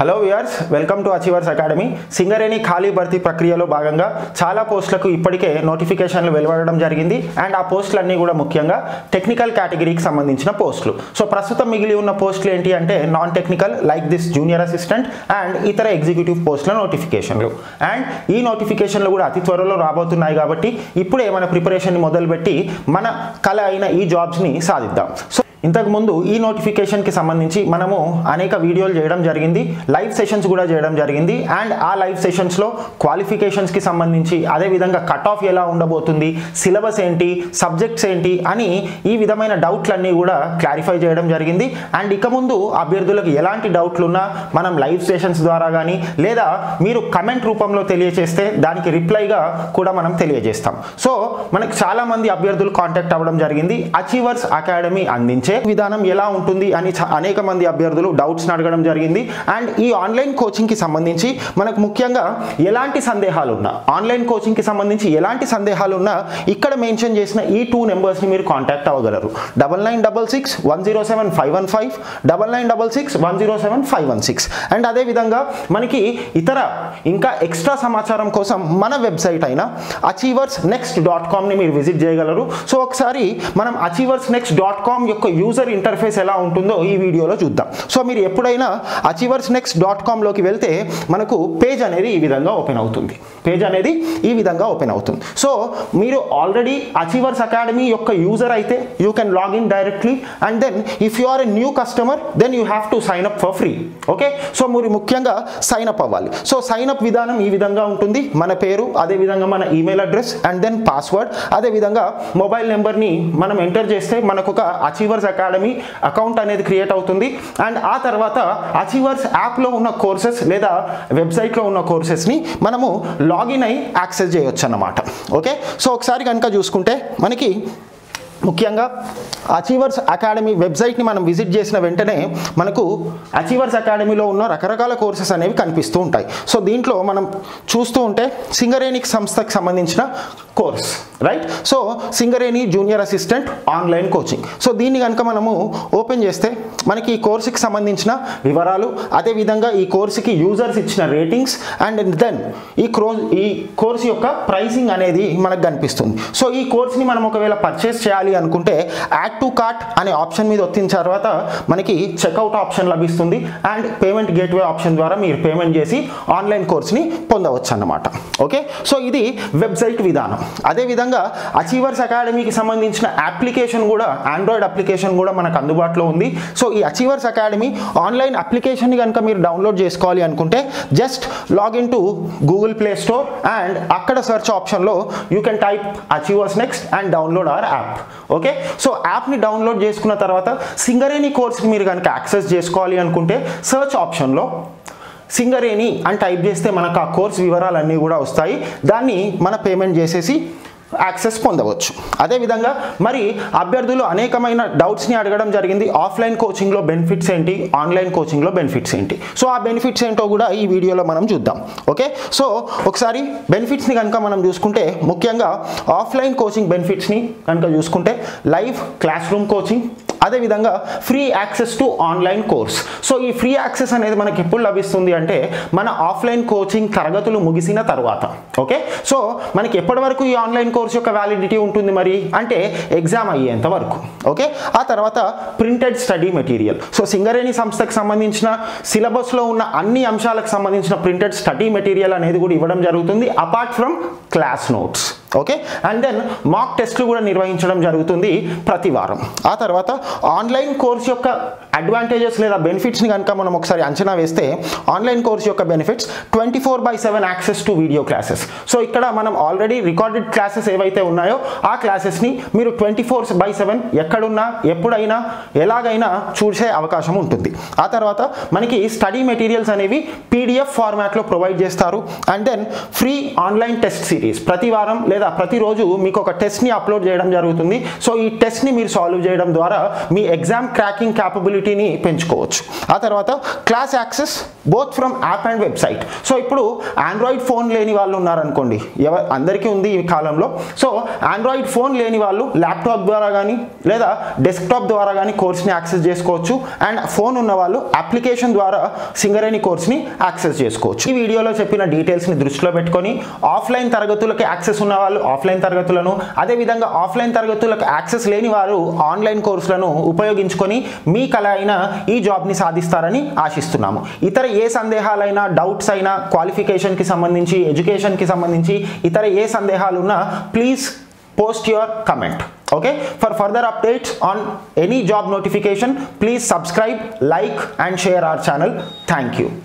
hello viewers welcome to Achievers Academy Singareni ఖాళీ భర్తీ ప్రక్రియలో భాగంగా చాలా పోస్టులకు ఇప్పటికే నోటిఫికేషన్లు వెలువడడం జరిగింది అండ్ ఆ పోస్టులన్నీ కూడా ముఖ్యంగా టెక్నికల్ కేటగిరీకి సంబంధించిన పోస్టులు సో ప్రస్తుతం మిగిలి ఉన్న పోస్టులు ఏంటి అంటే non technical like this junior assistant and ఇతర ఎగ్జిక్యూటివ్ పోస్టుల నోటిఫికేషన్లు అండ్ ఈ నోటిఫికేషన్లు కూడా అతి త్వరలో రాబోతున్నాయి కాబట్టి ఇప్పుడే మన ప్రిపరేషన్ మొదలుపెట్టి మన కళ అయిన ఈ జాబ్స్ని సాధిద్దాం సో ఇంతకుముందు ఈ నోటిఫికేషన్కి సంబంధించి మనము అనేక వీడియోలు చేయడం జరిగింది లైవ్ సెషన్స్ కూడా చేయడం జరిగింది అండ్ ఆ లైవ్ సెషన్స్లో క్వాలిఫికేషన్స్కి సంబంధించి అదేవిధంగా కట్ ఆఫ్ ఎలా ఉండబోతుంది సిలబస్ ఏంటి సబ్జెక్ట్స్ ఏంటి అని ఈ విధమైన డౌట్లన్నీ కూడా క్లారిఫై చేయడం జరిగింది అండ్ ఇక ముందు అభ్యర్థులకు ఎలాంటి డౌట్లు ఉన్నా మనం లైవ్ సెషన్స్ ద్వారా కానీ లేదా మీరు కమెంట్ రూపంలో తెలియజేస్తే దానికి రిప్లైగా కూడా మనం తెలియజేస్తాం సో మనకు చాలామంది అభ్యర్థులు కాంటాక్ట్ అవ్వడం జరిగింది అచీవర్స్ అకాడమీ అందించే విధానం ఎలా ఉంటుంది అని చ- అనేక మంది అభ్యర్థులు డౌట్స్ అడగడం జరిగింది అండ్ ఈ ఆన్లైన్ కోచింగ్కి సంబంధించి మనకు ముఖ్యంగా ఎలాంటి సందేహాలు ఉన్నా ఆన్లైన్ కోచింగ్కి సంబంధించి ఎలాంటి సందేహాలు ఉన్నా ఇక్కడ మెన్షన్ చేసిన ఈ టూ నెంబర్స్ని మీరు కాంటాక్ట్ అవ్వగలరు double nine double six one zero seven five one five double nine double six one zero seven five one six and అదేవిధంగా మనకి ఇతర ఇంకా ఎక్స్ట్రా సమాచారం కోసం మన వెబ్సైట్ అయిన అచీవర్స్ నెక్స్ట్ డాట్ కామ్ని మీరు విజిట్ చేయగలరు సో ఒకసారి మనం అచీవర్స్ నెక్స్ట్ డాట్ కామ్ యొక్క యూజర్ ఇంటర్ఫేస్ ఎలా ఉంటుందో ఈ వీడియోలో చూద్దాం సో మీరు ఎప్పుడైనా అచీవర్స్ నెక్స్ట్ డాట్ కామ్లోకి వెళ్తే మనకు పేజ్ అనేది ఈ విధంగా ఓపెన్ అవుతుంది పేజ్ అనేది ఈ విధంగా ఓపెన్ అవుతుంది సో మీరు ఆల్రెడీ అచీవర్స్ అకాడమీ యొక్క యూజర్ అయితే you can log in directly and then if you are a new customer then you have to sign up for free okay so మీరు ముఖ్యంగా సైన్ అప్ అవ్వాలి సో సైన్ అప్ విధానం ఈ విధంగా ఉంటుంది మన పేరు అదేవిధంగా మన email address and then password అదేవిధంగా మొబైల్ నెంబర్ని మనం ఎంటర్ చేస్తే మనకు ఒక అచీవర్స్ అకాడమీ అకౌంట్ అనేది క్రియేట్ అవుతుంది అండ్ ఆ తర్వాత అచీవర్స్ యాప్లో ఉన్న కోర్సెస్ లేదా వెబ్సైట్లో ఉన్న కోర్సెస్ని మనము లాగిన్ అయి యాక్సెస్ చేయొచ్చు అన్నమాట ఓకే సో ఒకసారి కనుక చూసుకుంటే మనకి ముఖ్యంగా అచీవర్స్ అకాడమీ వెబ్సైట్ని మనం విజిట్ చేసిన వెంటనే మనకు అచీవర్స్ అకాడమీలో ఉన్న రకరకాల కోర్సెస్ అనేవి కనిపిస్తూ ఉంటాయి సో దీంట్లో మనం చూస్తూ ఉంటే సింగరేణిక్ సంస్థకి సంబంధించిన course right so Singareni junior assistant online coaching so దీన్ని కనుక మనము ఓపెన్ చేస్తే మనకి ఈ కోర్సుకి సంబంధించిన వివరాలు అదేవిధంగా ఈ కోర్సుకి యూజర్స్ ఇచ్చిన రేటింగ్స్ అండ్ దెన్ ఈ క్రో ఈ కోర్స్ యొక్క ప్రైసింగ్ అనేది మనకు కనిపిస్తుంది సో ఈ కోర్స్ని మనం ఒకవేళ పర్చేస్ చేయాలి అనుకుంటే యాడ్ టు కార్ట్ అనే ఆప్షన్ మీద వచ్చిన తర్వాత మనకి చెక్అవుట్ ఆప్షన్ లభిస్తుంది అండ్ పేమెంట్ గేట్వే ఆప్షన్ ద్వారా మీరు పేమెంట్ చేసి ఆన్లైన్ కోర్స్ని పొందవచ్చు అన్నమాట ఓకే సో ఇది వెబ్సైట్ విధానం అదేవిధంగా అచీవర్స్ అకాడమీకి సంబంధించిన అప్లికేషన్ కూడా ఆండ్రాయిడ్ అప్లికేషన్ కూడా మనకు అందుబాటులో ఉంది సో ఈ అచీవర్స్ అకాడమీ ఆన్లైన్ అప్లికేషన్ని కనుక మీరు డౌన్లోడ్ చేసుకోవాలి అనుకుంటే just log in to Google Play Store and అక్కడ సెర్చ్ ఆప్షన్లో you can type Achievers Next and download our app okay so యాప్ని డౌన్లోడ్ చేసుకున్న తర్వాత సింగరేణి కోర్స్కి మీరు కనుక యాక్సెస్ చేసుకోవాలి అనుకుంటే సెర్చ్ ఆప్షన్లో సింగరేణి అని టైప్ చేస్తే మనకు ఆ కోర్స్ వివరాలన్నీ కూడా వస్తాయి దాన్ని మన పేమెంట్ చేసేసి యాక్సెస్ పొందవచ్చు అదేవిధంగా మరి అభ్యర్థులు అనేకమైన డౌట్స్ని అడగడం జరిగింది ఆఫ్లైన్ కోచింగ్లో బెనిఫిట్స్ ఏంటి ఆన్లైన్ కోచింగ్లో బెనిఫిట్స్ ఏంటి సో ఆ బెనిఫిట్స్ ఏంటో కూడా ఈ వీడియోలో మనం చూద్దాం ఓకే సో ఒకసారి బెనిఫిట్స్ని కనుక మనం చూసుకుంటే ముఖ్యంగా ఆఫ్లైన్ కోచింగ్ బెనిఫిట్స్ని కనుక చూసుకుంటే లైవ్ క్లాస్ రూమ్ కోచింగ్ అదేవిధంగా free access to online course so ఈ ఫ్రీ యాక్సెస్ అనేది మనకి ఎప్పుడు లభిస్తుంది అంటే మన ఆఫ్లైన్ కోచింగ్ తరగతులు ముగిసిన తర్వాత ఓకే సో మనకి ఎప్పటి వరకు ఈ ఆన్లైన్ కోర్స్ యొక్క వ్యాలిడిటీ ఉంటుంది మరి అంటే ఎగ్జామ్ అయ్యేంత వరకు ఓకే ఆ తర్వాత printed study material so Singareni సంస్థకు సంబంధించిన సిలబస్లో ఉన్న అన్ని అంశాలకు సంబంధించిన ప్రింటెడ్ స్టడీ మెటీరియల్ అనేది కూడా ఇవ్వడం జరుగుతుంది apart from class notes okay and then mock టెస్ట్లు కూడా నిర్వహించడం జరుగుతుంది ప్రతి వారం ఆ తర్వాత ఆన్లైన్ కోర్స్ యొక్క అడ్వాంటేజెస్ లేదా బెనిఫిట్స్ని కనుక మనం ఒకసారి అంచనా వేస్తే ఆన్లైన్ కోర్స్ యొక్క benefits twenty four by seven access to video classes so ఇక్కడ మనం ఆల్రెడీ రికార్డెడ్ క్లాసెస్ ఏవైతే ఉన్నాయో ఆ క్లాసెస్ని మీరు ట్వంటీ ఫోర్ బై సెవెన్ ఎక్కడున్నా ఎప్పుడైనా ఎలాగైనా చూసే అవకాశం ఉంటుంది ఆ తర్వాత మనకి స్టడీ మెటీరియల్స్ అనేవి పీడిఎఫ్ ఫార్మాట్లో ప్రొవైడ్ చేస్తారు and then free online test series ప్రతి వారం లేదా ప్రతిరోజు మీకు ఒక టెస్ట్ని అప్లోడ్ చేయడం జరుగుతుంది సో ఈ టెస్ట్ని మీరు సాల్వ్ చేయడం ద్వారా మీ ఎగ్జామ్ క్రాకింగ్ క్యాపబిలిటీని పెంచుకోవచ్చు ఆ తర్వాత class access both from app and website so ఇప్పుడు ఆండ్రాయిడ్ ఫోన్ లేని వాళ్ళు ఉన్నారనుకోండి ఎవ అందరికీ ఉంది ఈ కాలంలో సో ఆండ్రాయిడ్ ఫోన్ లేని వాళ్ళు ల్యాప్టాప్ ద్వారా కానీ లేదా డెస్క్టాప్ ద్వారా కానీ కోర్స్ని యాక్సెస్ చేసుకోవచ్చు అండ్ ఫోన్ ఉన్న వాళ్ళు అప్లికేషన్ ద్వారా సింగరేణి కోర్స్ని యాక్సెస్ చేసుకోవచ్చు ఈ వీడియోలో చెప్పిన డీటెయిల్స్ని దృష్టిలో పెట్టుకొని ఆఫ్లైన్ తరగతులకు యాక్సెస్ ఉన్న వాళ్ళు ఆఫ్లైన్ తరగతులను అదేవిధంగా ఆఫ్లైన్ తరగతులకు యాక్సెస్ లేని వారు ఆన్లైన్ కోర్సులను ఉపయోగించుకొని మీ కళ అయిన ఈ జాబ్ని సాధిస్తారని ఆశిస్తున్నాము ఇతర ఏ సందేహాలైనా డౌట్స్ అయినా క్వాలిఫికేషన్కి సంబంధించి ఎడ్యుకేషన్కి సంబంధించి ఇతర ఏ సందేహాలు ఉన్నా please post your comment okay for further updates on any job notification please subscribe like and share our channel thank you